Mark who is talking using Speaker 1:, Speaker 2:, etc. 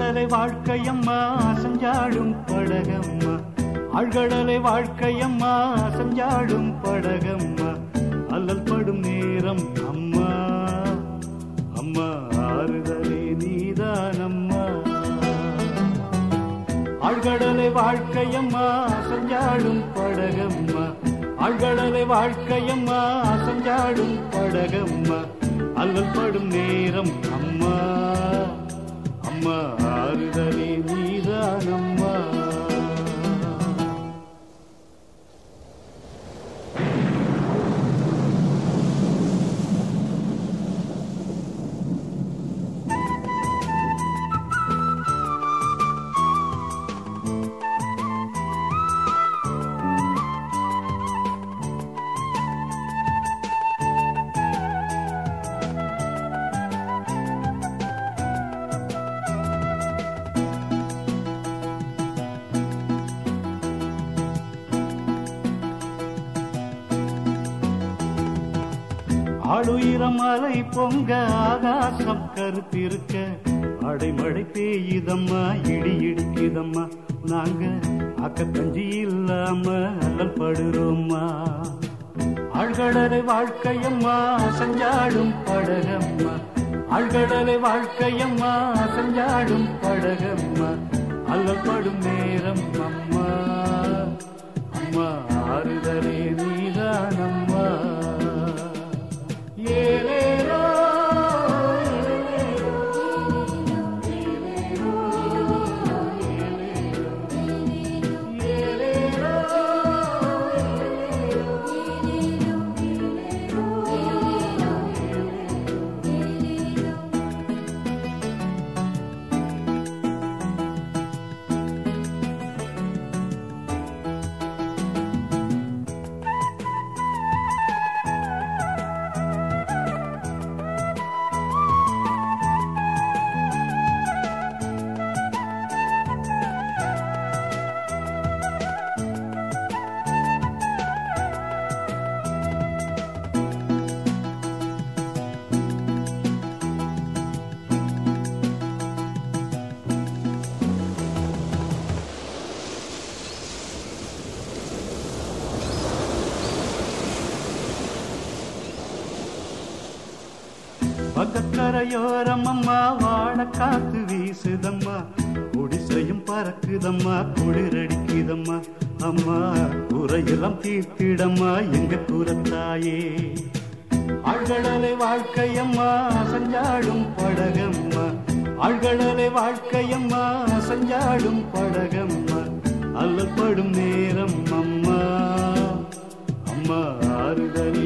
Speaker 1: ஆழ்கடலை வாழ்க்கையம்மா அசஞ்சாடும் படகம்மா ஆழ்கடலை வாழ்க்கையம்மா அசஞ்சாடும் படகம்மா அல்லல் படும் நேரம் அம்மா அம்மா ஆறுதலே நீதானம்மா ஆழ்கடலை வாழ்க்கையம்மா அசஞ்சாடும் படகம்மா ஆழ்கடலை வாழ்க்கையம்மா அசஞ்சாடும் படகம்மா அல்லல் படும் நேரம் அம்மா அம்மா ஆறுதலே நீதானம்மா ஆளுயிரம் அலை பொங்க ஆகாசம் கருத்திருக்க அடைமழை பெய்யுதம்மா இடி இடிக்குதம்மா நாங்க அக்கத்தஞ்சி இல்லாம அல்லல் படுறோம்மா ஆழ்கடலை வாழ்க்கையம்மா அசஞ்சாடும் படகம்மா ஆழ்கடலை வாழ்க்கையம்மா அசஞ்சாடும் படகம்மா அல்லல் படும் நேரம் அம்மா அம்மா ஆறுதலே நீதானம்மா ஏலேலோ பக்கக்கரையோரம் அம்மா வாழ காத்து வீசுதம்மா குடிசையும் பறக்குதம்மா குளிரடிக்குதம்மா அம்மா குறையெல்லாம் தீர்த்திடம்மா எங்க கூறத்தாயே ஆழ்கடலை வாழ்க்கையம்மா அசஞ்சாடும் படகம்மா ஆழ்கடலை வாழ்க்கையம்மா அசஞ்சாடும் படகம்மா அல்லப்படும் நேரம் அம்மா அம்மா ஆறுதலே